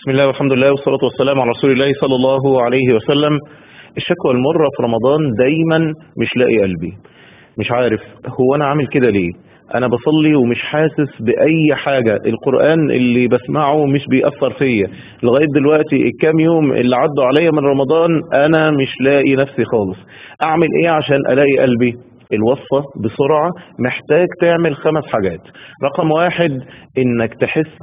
بسم الله والحمد لله والصلاة والسلام على رسول الله صلى الله عليه وسلم الشكوى المرة في رمضان دايما مش لاقي قلبي مش عارف هو أنا عامل كده ليه أنا بصلي ومش حاسس بأي حاجة القرآن اللي بسمعه مش بيأثر فيا لغاية دلوقتي الكام يوم اللي عدوا عليا من رمضان أنا مش لاقي نفسي خالص أعمل إيه عشان ألاقي قلبي الوصفة بسرعة محتاج تعمل خمس حاجات رقم واحد انك تحس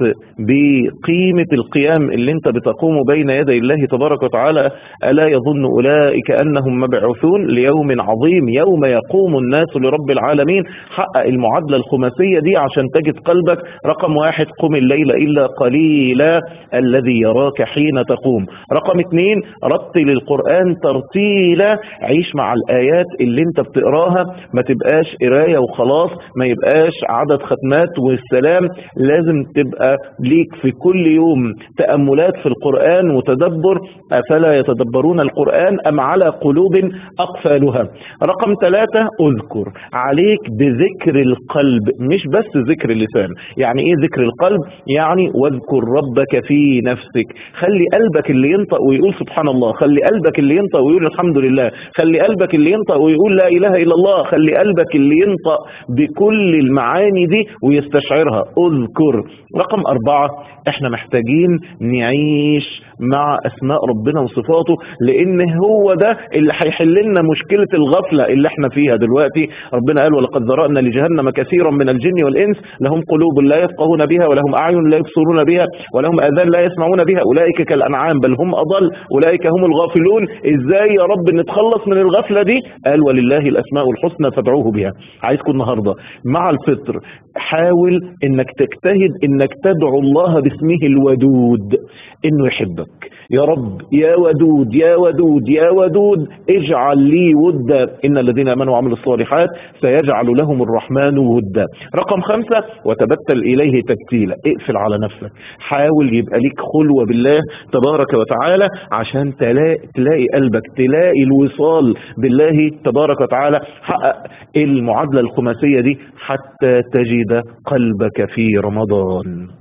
بقيمة القيام اللي انت بتقوم بين يدي الله تبارك وتعالى ألا يظن أولئك أنهم مبعوثون ليوم عظيم يوم يقوم الناس لرب العالمين حقق المعادلة الخماسية دي عشان تجد قلبك رقم واحد قم الليل إلا قليلا الذي يراك حين تقوم رقم اتنين رتل القرآن ترتيلا عيش مع الآيات اللي انت بتقراها ما تبقاش قرايه وخلاص ما يبقاش عدد ختمات والسلام لازم تبقى ليك في كل يوم تأملات في القرآن وتدبر أفلا يتدبرون القرآن أم على قلوب أقفالها رقم ثلاثة أذكر عليك بذكر القلب مش بس ذكر اللسان يعني إيه ذكر القلب يعني واذكر ربك في نفسك خلي قلبك اللي ينطق ويقول سبحان الله خلي قلبك اللي ينطق ويقول الحمد لله خلي قلبك اللي ينطق ويقول لا إله إلا الله خلي قلبك اللي ينطق بكل المعاني دي ويستشعرها اذكر رقم أربعة احنا محتاجين نعيش مع أسماء ربنا وصفاته لأن هو ده اللي هيحل لنا مشكلة الغفلة اللي احنا فيها دلوقتي ربنا قال ولقد ذرأنا لجهنم كثيرا من الجن والإنس لهم قلوب لا يفقهون بها ولهم أعين لا يبصرون بها ولهم آذان لا يسمعون بها أولئك كالأنعام بل هم أضل أولئك هم الغافلون إزاي يا رب نتخلص من الغفلة دي قال ولله الأسماء الحسنى فادعوه بها عايزكم النهاردة مع الفطر حاول انك تجتهد انك تدعو الله باسمه الودود انه يحبك يا رب يا ودود يا ودود يا ودود اجعل لي ودا ان الذين امنوا وعملوا الصالحات سيجعل لهم الرحمن ودا رقم خمسة وتبتل اليه تبتيلا اقفل على نفسك حاول يبقى ليك خلوة بالله تبارك وتعالى عشان تلاقي, تلاقي قلبك تلاقي الوصال بالله تبارك وتعالى حقق المعادلة الخماسية دي حتى تجد قلبك في رمضان